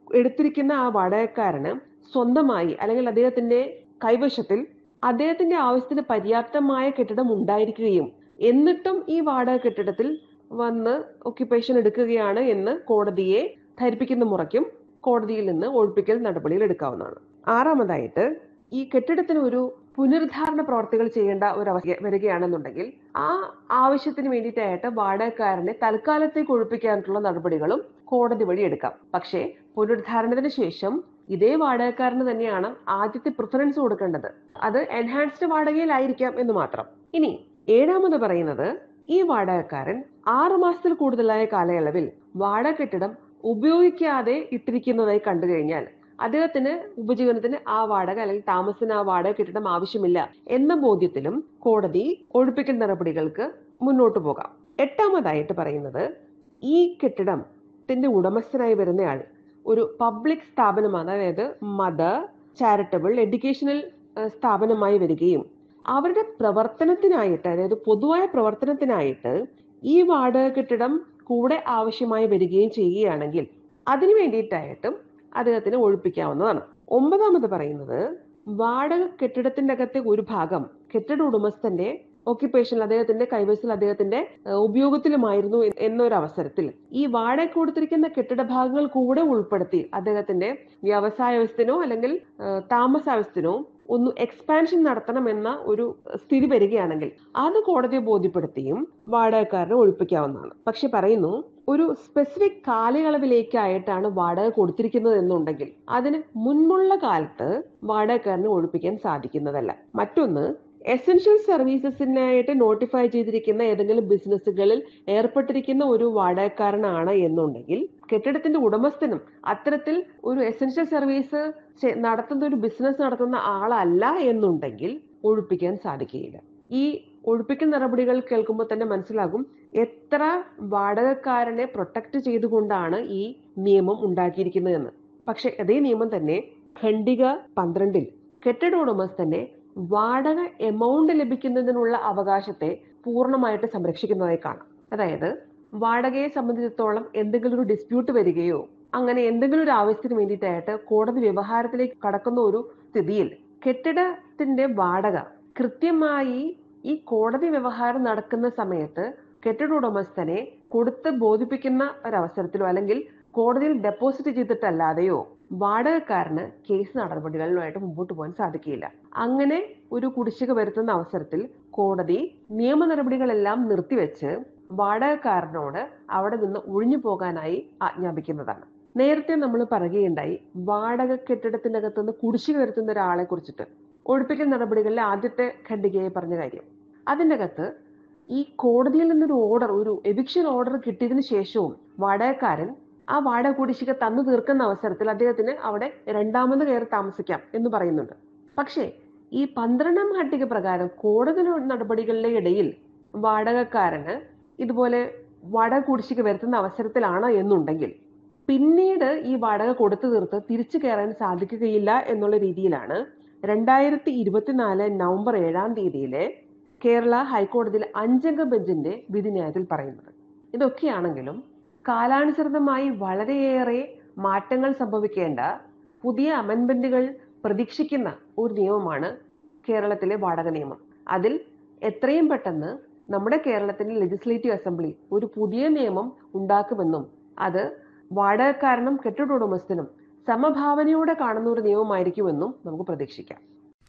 എടുത്തിരിക്കുന്ന ആ വാടകക്കാരന് സ്വന്തമായി അല്ലെങ്കിൽ അദ്ദേഹത്തിന്റെ കൈവശത്തിൽ അദ്ദേഹത്തിന്റെ ആവശ്യത്തിന് പര്യാപ്തമായ കെട്ടിടം ഉണ്ടായിരിക്കുകയും എന്നിട്ടും ഈ വാടക കെട്ടിടത്തിൽ വന്ന് ഒക്യുപ്പേഷൻ എടുക്കുകയാണ് എന്ന് കോടതിയെ ധരിപ്പിക്കുന്ന മുറയ്ക്കും കോടതിയിൽ നിന്ന് ഒഴിപ്പിക്കൽ നടപടികൾ എടുക്കാവുന്നതാണ് ആറാമതായിട്ട് ഈ കെട്ടിടത്തിന് ഒരു പുനരുദ്ധാരണ പ്രവർത്തികൾ ചെയ്യേണ്ട ഒരു അവസ്ഥ വരികയാണെന്നുണ്ടെങ്കിൽ ആ ആവശ്യത്തിന് വേണ്ടിയിട്ടായിട്ട് വാടകക്കാരനെ തൽക്കാലത്തേക്ക് ഒഴിപ്പിക്കാനുള്ള നടപടികളും കോടതി വഴി എടുക്കാം പക്ഷേ പുനരുദ്ധാരണത്തിന് ശേഷം ഇതേ വാടകക്കാരന് തന്നെയാണ് ആദ്യത്തെ പ്രിഫറൻസ് കൊടുക്കേണ്ടത് അത് എൻഹാൻസ്ഡ് വാടകയിലായിരിക്കാം എന്ന് മാത്രം ഇനി ഏഴാമത് പറയുന്നത് ഈ വാടകക്കാരൻ ആറു മാസത്തിൽ കൂടുതലായ കാലയളവിൽ വാടക കെട്ടിടം ഉപയോഗിക്കാതെ ഇട്ടിരിക്കുന്നതായി കണ്ടു കഴിഞ്ഞാൽ അദ്ദേഹത്തിന് ഉപജീവനത്തിന് ആ വാടക അല്ലെങ്കിൽ താമസത്തിന് ആ വാടക കെട്ടിടം ആവശ്യമില്ല എന്ന ബോധ്യത്തിലും കോടതി ഒഴിപ്പിക്കൽ നടപടികൾക്ക് മുന്നോട്ട് പോകാം എട്ടാമതായിട്ട് പറയുന്നത് ഈ കെട്ടിടത്തിന്റെ ഉടമസ്ഥനായി വരുന്നയാൾ ഒരു പബ്ലിക് സ്ഥാപനമാണ് അതായത് മദർ ചാരിറ്റബിൾ എഡ്യൂക്കേഷണൽ സ്ഥാപനമായി വരികയും അവരുടെ പ്രവർത്തനത്തിനായിട്ട് അതായത് പൊതുവായ പ്രവർത്തനത്തിനായിട്ട് ഈ വാടക കെട്ടിടം കൂടെ ആവശ്യമായി വരികയും ചെയ്യുകയാണെങ്കിൽ അതിനു വേണ്ടിയിട്ടായിട്ടും അദ്ദേഹത്തിന് ഒഴിപ്പിക്കാവുന്നതാണ് ഒമ്പതാമത് പറയുന്നത് വാടക കെട്ടിടത്തിന്റെ അകത്തെ ഒരു ഭാഗം കെട്ടിട ഉടമസ്ഥന്റെ ഓക്യുപ്പേഷനിൽ അദ്ദേഹത്തിന്റെ കൈവശത്തിൽ അദ്ദേഹത്തിന്റെ ഉപയോഗത്തിലുമായിരുന്നു എന്നൊരു അവസരത്തിൽ ഈ വാടക കൊടുത്തിരിക്കുന്ന കെട്ടിട ഭാഗങ്ങൾ കൂടെ ഉൾപ്പെടുത്തി അദ്ദേഹത്തിന്റെ വ്യവസായവസ്ഥനോ അല്ലെങ്കിൽ താമസാവസ്ഥനോ ഒന്ന് എക്സ്പാൻഷൻ നടത്തണം എന്ന ഒരു സ്ഥിതി വരികയാണെങ്കിൽ അത് കോടതിയെ ബോധ്യപ്പെടുത്തിയും വാടകക്കാരനെ ഒഴിപ്പിക്കാവുന്നതാണ് പക്ഷെ പറയുന്നു ഒരു സ്പെസിഫിക് കാലയളവിലേക്കായിട്ടാണ് വാടക കൊടുത്തിരിക്കുന്നത് എന്നുണ്ടെങ്കിൽ അതിന് മുൻപുള്ള കാലത്ത് വാടകക്കാരനെ ഒഴിപ്പിക്കാൻ സാധിക്കുന്നതല്ല മറ്റൊന്ന് എസെൻഷ്യൽ സർവീസസിനായിട്ട് നോട്ടിഫൈ ചെയ്തിരിക്കുന്ന ഏതെങ്കിലും ബിസിനസ്സുകളിൽ ഏർപ്പെട്ടിരിക്കുന്ന ഒരു വാടകക്കാരനാണ് എന്നുണ്ടെങ്കിൽ കെട്ടിടത്തിന്റെ ഉടമസ്ഥനും അത്തരത്തിൽ ഒരു എസെൻഷ്യൽ സർവീസ് നടത്തുന്ന ഒരു ബിസിനസ് നടത്തുന്ന ആളല്ല എന്നുണ്ടെങ്കിൽ ഒഴിപ്പിക്കാൻ സാധിക്കുകയില്ല ഈ ഒഴിപ്പിക്കൽ നടപടികൾ കേൾക്കുമ്പോൾ തന്നെ മനസ്സിലാകും എത്ര വാടകക്കാരനെ പ്രൊട്ടക്ട് ചെയ്തുകൊണ്ടാണ് ഈ നിയമം ഉണ്ടാക്കിയിരിക്കുന്നതെന്ന് പക്ഷെ അതേ നിയമം തന്നെ ഖണ്ഡിക പന്ത്രണ്ടിൽ കെട്ടിട ഉടമസ്ഥന്റെ വാടക എമൗണ്ട് ലഭിക്കുന്നതിനുള്ള അവകാശത്തെ പൂർണ്ണമായിട്ട് സംരക്ഷിക്കുന്നതായി കാണാം അതായത് വാടകയെ സംബന്ധിച്ചിടത്തോളം എന്തെങ്കിലും ഒരു ഡിസ്പ്യൂട്ട് വരികയോ അങ്ങനെ എന്തെങ്കിലും ഒരു ആവശ്യത്തിന് വേണ്ടിയിട്ടായിട്ട് കോടതി വ്യവഹാരത്തിലേക്ക് കടക്കുന്ന ഒരു സ്ഥിതിയിൽ കെട്ടിടത്തിന്റെ വാടക കൃത്യമായി ഈ കോടതി വ്യവഹാരം നടക്കുന്ന സമയത്ത് കെട്ടിട ഉടമസ്ഥനെ കൊടുത്ത് ബോധിപ്പിക്കുന്ന ഒരവസരത്തിലോ അല്ലെങ്കിൽ കോടതിയിൽ ഡെപ്പോസിറ്റ് ചെയ്തിട്ടല്ലാതെയോ വാടകക്കാരന് കേസ് നടപടികളുമായിട്ട് മുമ്പോട്ട് പോകാൻ സാധിക്കില്ല അങ്ങനെ ഒരു കുടിശ്ശിക വരുത്തുന്ന അവസരത്തിൽ കോടതി നിയമ നടപടികളെല്ലാം നിർത്തിവെച്ച് വാടകക്കാരനോട് അവിടെ നിന്ന് ഒഴിഞ്ഞു പോകാനായി ആജ്ഞാപിക്കുന്നതാണ് നേരത്തെ നമ്മൾ പറയുകയുണ്ടായി വാടക കെട്ടിടത്തിനകത്തുനിന്ന് കുടിശ്ശിക വരുത്തുന്ന ഒരാളെ കുറിച്ചിട്ട് ഒഴിപ്പിക്കൽ നടപടികളിലെ ആദ്യത്തെ ഖണ്ഡികയെ പറഞ്ഞ കാര്യം അതിൻ്റെ അകത്ത് ഈ കോടതിയിൽ നിന്നൊരു ഓർഡർ ഒരു എവിക്ഷൻ ഓർഡർ കിട്ടിയതിനു ശേഷവും വാടകക്കാരൻ ആ വാടക കുടിശ്ശിക തന്നു തീർക്കുന്ന അവസരത്തിൽ അദ്ദേഹത്തിന് അവിടെ രണ്ടാമത് കയറി താമസിക്കാം എന്ന് പറയുന്നുണ്ട് പക്ഷേ ഈ പന്ത്രണ്ടാം ഖണ്ഡിക പ്രകാരം കോടതി നടപടികളുടെ ഇടയിൽ വാടകക്കാരന് ഇതുപോലെ വാടക കുടിശ്ശിക വരുത്തുന്ന അവസരത്തിലാണ് എന്നുണ്ടെങ്കിൽ പിന്നീട് ഈ വാടക കൊടുത്തു തീർത്ത് തിരിച്ചു കയറാൻ സാധിക്കുകയില്ല എന്നുള്ള രീതിയിലാണ് രണ്ടായിരത്തി ഇരുപത്തിനാല് നവംബർ ഏഴാം തീയതിയിലെ കേരള ഹൈക്കോടതിയിലെ അഞ്ചംഗ ബെഞ്ചിന്റെ വിധിന്യായത്തിൽ പറയുന്നത് ഇതൊക്കെയാണെങ്കിലും കാലാനുസൃതമായി വളരെയേറെ മാറ്റങ്ങൾ സംഭവിക്കേണ്ട പുതിയ അമെൻമെന്റുകൾ പ്രതീക്ഷിക്കുന്ന ഒരു നിയമമാണ് കേരളത്തിലെ വാടക നിയമം അതിൽ എത്രയും പെട്ടെന്ന് നമ്മുടെ കേരളത്തിന്റെ ലെജിസ്ലേറ്റീവ് അസംബ്ലി ഒരു പുതിയ നിയമം ഉണ്ടാക്കുമെന്നും അത് വാടകക്കാരനും കെട്ടിട ഉടമസ്ഥനും സമഭാവനയോടെ കാണുന്ന ഒരു നിയമമായിരിക്കുമെന്നും നമുക്ക് പ്രതീക്ഷിക്കാം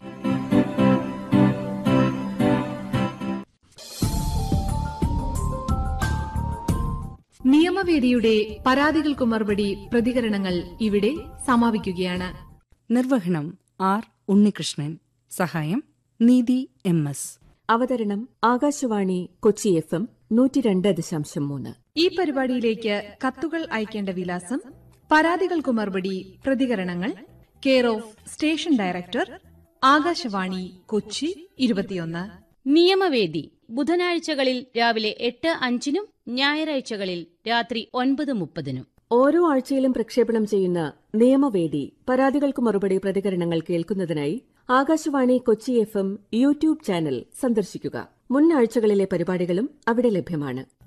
നിയമവേദിയുടെ പരാതികൾക്ക് മറുപടി പ്രതികരണങ്ങൾ ഇവിടെ സമാപിക്കുകയാണ് നിർവഹണം ആർ ഉണ്ണികൃഷ്ണൻ സഹായം നീതി എം എസ് അവതരണം ആകാശവാണി കൊച്ചി എഫ് എം നൂറ്റി രണ്ട് ദശാംശം മൂന്ന് ഈ പരിപാടിയിലേക്ക് കത്തുകൾ അയക്കേണ്ട വിലാസം പരാതികൾക്ക് മറുപടി പ്രതികരണങ്ങൾ care of station director Akashvani Kochi ഇരുപത്തിയൊന്ന് നിയമവേദി ബുധനാഴ്ചകളിൽ രാവിലെ എട്ട് അഞ്ചിനും ഞായറാഴ്ചകളിൽ രാത്രി ഒൻപത് മുപ്പതിനും ഓരോ ആഴ്ചയിലും പ്രക്ഷേപണം ചെയ്യുന്ന നിയമവേദി പരാതികൾക്ക് മറുപടി പ്രതികരണങ്ങൾ കേൾക്കുന്നതിനായി Akashvani Kochi F M YouTube channel സന്ദർശിക്കുക മുൻ ആഴ്ചകളിലെ പരിപാടികളും അവിടെ ലഭ്യമാണ്